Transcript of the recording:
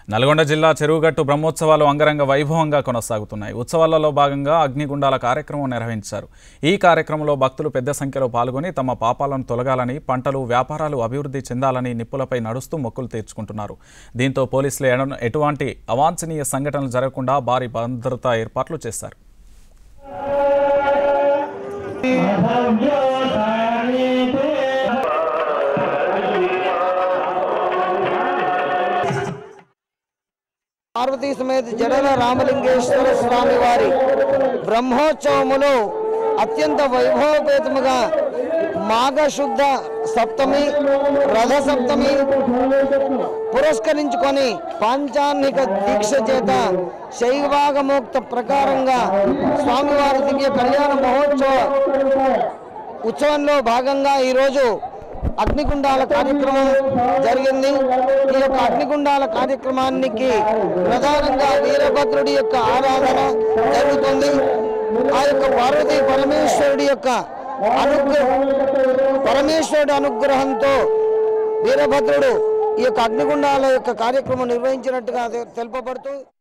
నల్గొండ జిల్లా చెరువుగట్టు బ్రహ్మోత్సవాలు అంగరంగ వైభవంగా కొనసాగుతున్నాయి ఉత్సవాలలో భాగంగా అగ్నిగుండాల కార్యక్రమం నిర్వహించారు ఈ కార్యక్రమంలో భక్తులు పెద్ద సంఖ్యలో పాల్గొని తమ పాపాలను తొలగాలని పంటలు వ్యాపారాలు అభివృద్ధి చెందాలని నిప్పులపై నడుస్తూ మొక్కులు తీర్చుకుంటున్నారు దీంతో పోలీసులు ఎడ- ఎటువంటి అవాంఛనీయ సంఘటనలు జరగకుండా భారీ భద్రతా ఏర్పాట్లు చేశారు పార్వతీ సమేత జడల రామలింగేశ్వర స్వామి వారి బ్రహ్మోత్సవములు అత్యంత వైభవపేతముగా మాఘశుద్ధ సప్తమి రథ సప్తమి పురస్కరించుకొని పాంచాన్నిక దీక్ష చేత శైవాగమోక్త ప్రకారంగా స్వామివారి దివ్య కళ్యాణ మహోత్సవ ఉత్సవంలో భాగంగా ఈరోజు అగ్నిగుండాల కార్యక్రమం జరిగింది ఈ యొక్క అగ్నిగుండాల కార్యక్రమానికి ప్రధానంగా వీరభద్రుడి యొక్క ఆరాధన జరుగుతుంది ఆ యొక్క పార్వతీ పరమేశ్వరుడి యొక్క అనుగ్రహ పరమేశ్వరుడి అనుగ్రహంతో వీరభద్రుడు ఈ యొక్క అగ్నిగుండాల యొక్క కార్యక్రమం నిర్వహించినట్టుగా తె- తెలుపబడుతూ